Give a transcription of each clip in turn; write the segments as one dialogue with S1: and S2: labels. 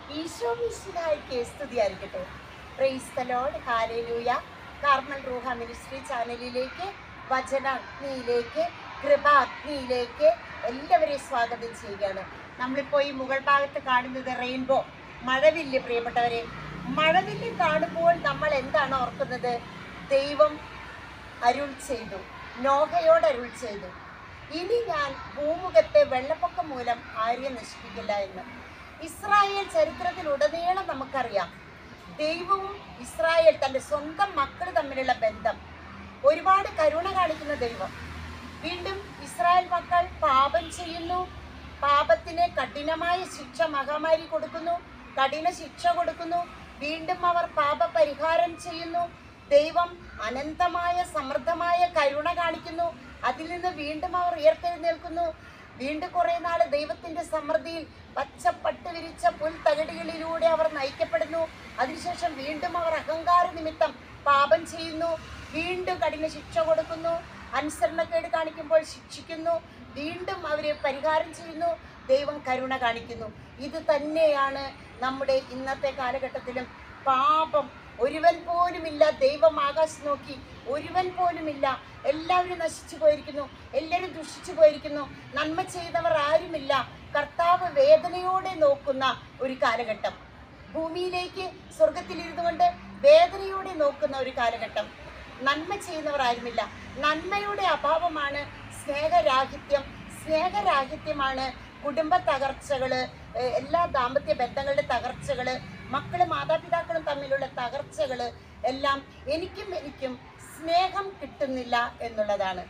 S1: ഈശോ മിശിഹായ്ക്ക് സ്തുതിയായിരിക്കട്ടെ praise the Lord hallelujah Carmel Ruha ministry ചാനലിലേക്ക് വചനാഗ്നിയിലേക്ക് കൃപാഗ്നിയിലേക്ക് എല്ലാവരെയും സ്വാഗതം ചെയ്യുകയാണ് നമ്മളിപ്പോൾ ഈ മുകൾ ഭാഗത്ത് കാണുന്നത് റെയിൻബോ മഴവില്ല് പ്രിയപ്പെട്ടവരെ മഴവില്ല് കാണുമ്പോൾ നമ്മൾ എന്താണ് ഓർക്കുന്നത് ദൈവം അരുൾ ചെയ്തു നോഹയോട് അരുൾ ചെയ്തു ഇനി ഞാൻ ഭൂമുഖത്തെ വെള്ളപ്പൊക്കം മൂലം ആരെയും നശിപ്പിക്കില്ല എന്ന് ഇസ്രായേൽ ചരിത്രത്തിലുടനീളം നമുക്കറിയാം ദൈവവും ഇസ്രായേൽ തൻ്റെ സ്വന്തം മക്കൾ തമ്മിലുള്ള ബന്ധം ഒരുപാട് കരുണ കാണിക്കുന്ന ദൈവം വീണ്ടും ഇസ്രായേൽ മക്കൾ പാപം ചെയ്യുന്നു പാപത്തിന് കഠിനമായ ശിക്ഷ മഹാമാരി കൊടുക്കുന്നു കഠിന ശിക്ഷ കൊടുക്കുന്നു വീണ്ടും അവർ പാപ പരിഹാരം ചെയ്യുന്നു ദൈവം അനന്തമായ സമൃദ്ധമായ കരുണ കാണിക്കുന്നു അതിൽ നിന്ന് വീണ്ടും അവർ ഉയർത്തെഴുന്നേൽക്കുന്നു വീണ്ടും കുറെ നാൾ ദൈവത്തിന്റെ സമൃദ്ധിയിൽ പച്ചപ്പട്ട് വിരിച്ച പുൽത്തകിടികളിലൂടെ അവർ നയിക്കപ്പെടുന്നു അതിനുശേഷം വീണ്ടും അവർ അഹങ്കാര നിമിത്തം പാപം ചെയ്യുന്നു വീണ്ടും കഠിന ശിക്ഷ കൊടുക്കുന്നു അനുസരണക്കേട് കാണിക്കുമ്പോൾ ശിക്ഷിക്കുന്നു വീണ്ടും അവരെ പരിഹാരം ചെയ്യുന്നു ദൈവം കരുണ കാണിക്കുന്നു ഇത് തന്നെയാണ് നമ്മുടെ ഇന്നത്തെ കാലഘട്ടത്തിലും പാപം ഒരുവൻ പോലുമില്ല ദൈവം ആകാശം നോക്കി ഒരുവൻ പോലുമില്ല എല്ലാവരും നശിച്ചു പോയിരിക്കുന്നു എല്ലാവരും ദുഷിച്ചു പോയിരിക്കുന്നു നന്മ ചെയ്തവർ ആരുമില്ല കർത്താവ് വേദനയോടെ നോക്കുന്ന ഒരു കാലഘട്ടം ഭൂമിയിലേക്ക് സ്വർഗത്തിലിരുന്നു കൊണ്ട് വേദനയോടെ നോക്കുന്ന ഒരു കാലഘട്ടം നന്മ ചെയ്യുന്നവർ ആരുമില്ല നന്മയുടെ അഭാവമാണ് സ്നേഹരാഹിത്യം സ്നേഹരാഹിത്യമാണ് കുടുംബ തകർച്ചകള് ഏഹ് എല്ലാ ദാമ്പത്യ ബന്ധങ്ങളുടെ തകർച്ചകള് മക്കള് മാതാപിതാക്കളും തമ്മിലുള്ള തകർച്ചകള് എല്ലാം എനിക്കും എനിക്കും സ്നേഹം കിട്ടുന്നില്ല എന്നുള്ളതാണ്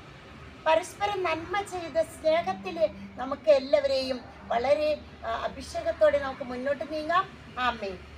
S1: പരസ്പരം നന്മ ചെയ്ത് സ്നേഹത്തിൽ നമുക്ക് എല്ലാവരെയും വളരെ ആ, അഭിഷേകത്തോടെ നമുക്ക് മുന്നോട്ട് നീങ്ങാം ആമേ